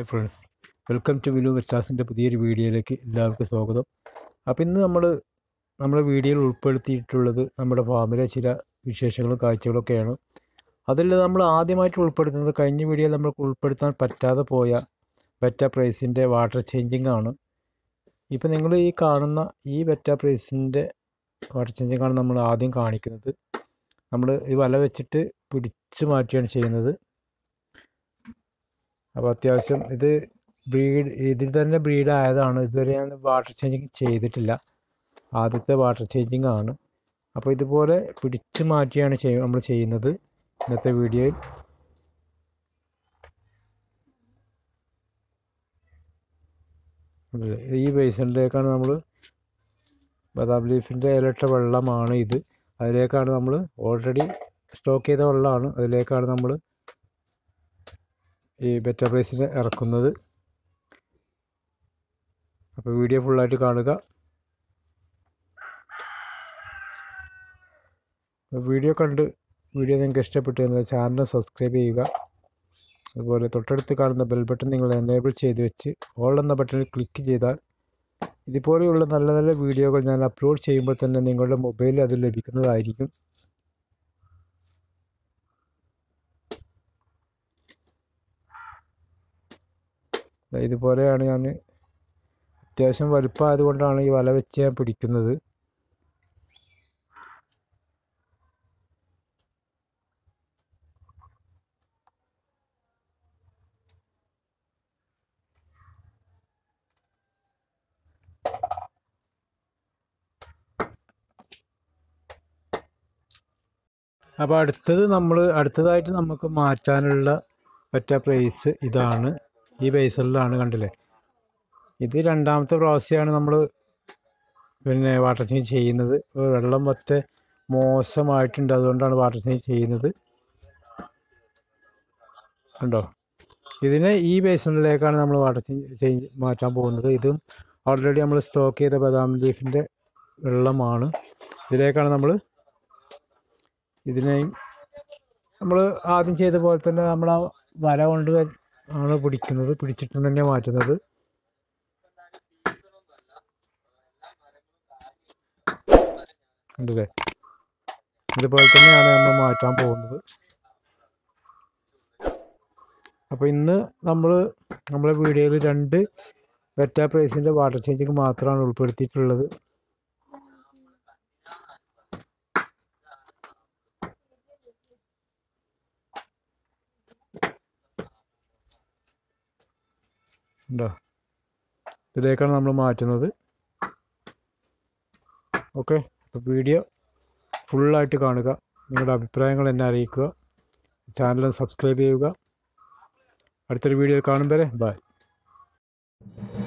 hi friends welcome to വിലു വെറ്റാസിൻ്റെ പുതിയൊരു വീഡിയോയിലേക്ക് എല്ലാവർക്കും സ്വാഗതം അപ്പോൾ ഇന്ന് നമ്മൾ നമ്മുടെ വീഡിയോയിൽ ഉൾപ്പെടുത്തിയിട്ടുള്ളത് നമ്മുടെ ഫാമിലെ ചില വിശേഷങ്ങളും കാഴ്ചകളൊക്കെയാണ് അതിൽ നമ്മൾ ആദ്യമായിട്ട് ഉൾപ്പെടുത്തുന്നത് കഴിഞ്ഞ വീഡിയോയിൽ നമുക്ക് ഉൾപ്പെടുത്താൻ പറ്റാതെ പോയ ബെറ്റ പ്രൈസിൻ്റെ വാട്ടർ ചേഞ്ചിങ് ആണ് ഇപ്പോൾ നിങ്ങൾ ഈ കാണുന്ന ഈ ബെറ്റ പ്രൈസിൻ്റെ വാട്ടർ ചേഞ്ചിങ് ആണ് നമ്മൾ ആദ്യം കാണിക്കുന്നത് നമ്മൾ ഈ വല വെച്ചിട്ട് പിടിച്ച് മാറ്റുകയാണ് ചെയ്യുന്നത് അപ്പോൾ അത്യാവശ്യം ഇത് ബ്രീഡ് ഇതിൽ തന്നെ ബ്രീഡ് ആയതാണ് ഇതുവരെ ഞാൻ വാട്ടർ ചേഞ്ചിങ് ചെയ്തിട്ടില്ല ആദ്യത്തെ വാട്ടർ ചേഞ്ചിങ് ആണ് അപ്പോൾ ഇതുപോലെ പിടിച്ചു മാറ്റിയാണ് ചെയ്യ നമ്മൾ ചെയ്യുന്നത് ഇന്നത്തെ വീഡിയോയിൽ ഈ ബേസിനിലേക്കാണ് നമ്മൾ ബദാം ലീഫിൻ്റെ ഇലട്ട വെള്ളമാണ് ഇത് അതിലേക്കാണ് നമ്മൾ ഓൾറെഡി സ്റ്റോക്ക് ചെയ്ത വെള്ളമാണ് അതിലേക്കാണ് നമ്മൾ ഈ ബെറ്റർ പ്രൈസിന് ഇറക്കുന്നത് അപ്പോൾ വീഡിയോ ഫുള്ളായിട്ട് കാണുക വീഡിയോ കണ്ട് വീഡിയോ നിങ്ങൾക്ക് ഇഷ്ടപ്പെട്ടു എന്നാൽ ചാനൽ സബ്സ്ക്രൈബ് ചെയ്യുക അതുപോലെ തൊട്ടടുത്ത് കാണുന്ന ബെൽ ബട്ടൺ നിങ്ങൾ എനേബിൾ ചെയ്ത് വെച്ച് ഓൾ എന്ന ബട്ടണിൽ ക്ലിക്ക് ചെയ്താൽ ഇതുപോലെയുള്ള നല്ല നല്ല വീഡിയോകൾ ഞാൻ അപ്ലോഡ് ചെയ്യുമ്പോൾ തന്നെ നിങ്ങളുടെ മൊബൈലിൽ അത് ലഭിക്കുന്നതായിരിക്കും ഇതുപോലെയാണ് ഞാൻ അത്യാവശ്യം വലുപ്പമായതുകൊണ്ടാണ് ഈ വല വെച്ച് ഞാൻ പിടിക്കുന്നത് അപ്പോൾ അടുത്തത് നമ്മൾ അടുത്തതായിട്ട് നമുക്ക് മാറ്റാനുള്ള പറ്റ പ്രൈസ് ഇതാണ് ഈ ബേസലിലാണ് കണ്ടില്ലേ ഇത് രണ്ടാമത്തെ പ്രാവശ്യമാണ് നമ്മൾ പിന്നെ വാട്ടർ ചേഞ്ച് ചെയ്യുന്നത് വെള്ളം പറ്റ മോശമായിട്ടുണ്ട് അതുകൊണ്ടാണ് വാട്ടർ ചേഞ്ച് ചെയ്യുന്നത് കണ്ടോ ഇതിനെ ഈ ബേസിനിലേക്കാണ് നമ്മൾ വാട്ടർ ചേഞ്ച് ചേഞ്ച് മാറ്റാൻ പോകുന്നത് ഇതും ഓൾറെഡി നമ്മൾ സ്റ്റോക്ക് ചെയ്ത ബദാം ലീഫിൻ്റെ വെള്ളമാണ് ഇതിലേക്കാണ് നമ്മൾ ഇതിനെയും നമ്മൾ ആദ്യം ചെയ്ത പോലെ തന്നെ നമ്മൾ ആ വല കൊണ്ട് ആണ് പിടിക്കുന്നത് പിടിച്ചിട്ട് തന്നെ മാറ്റുന്നത് ഉണ്ടല്ലേ ഇതുപോലെ തന്നെയാണ് നമ്മൾ മാറ്റാൻ പോകുന്നത് അപ്പോൾ ഇന്ന് നമ്മൾ നമ്മുടെ വീഡിയോയിൽ രണ്ട് വെറ്റ പ്രൈസിൻ്റെ വാട്ടർ ചേഞ്ചിങ് മാത്രമാണ് ഉൾപ്പെടുത്തിയിട്ടുള്ളത് ഉണ്ടോ ഇതിലേക്കാണ് നമ്മൾ മാറ്റുന്നത് ഓക്കെ അപ്പോൾ വീഡിയോ ഫുള്ളായിട്ട് കാണുക നിങ്ങളുടെ അഭിപ്രായങ്ങൾ എന്നെ അറിയിക്കുക ചാനൽ സബ്സ്ക്രൈബ് ചെയ്യുക അടുത്തൊരു വീഡിയോ കാണും വരെ ബൈ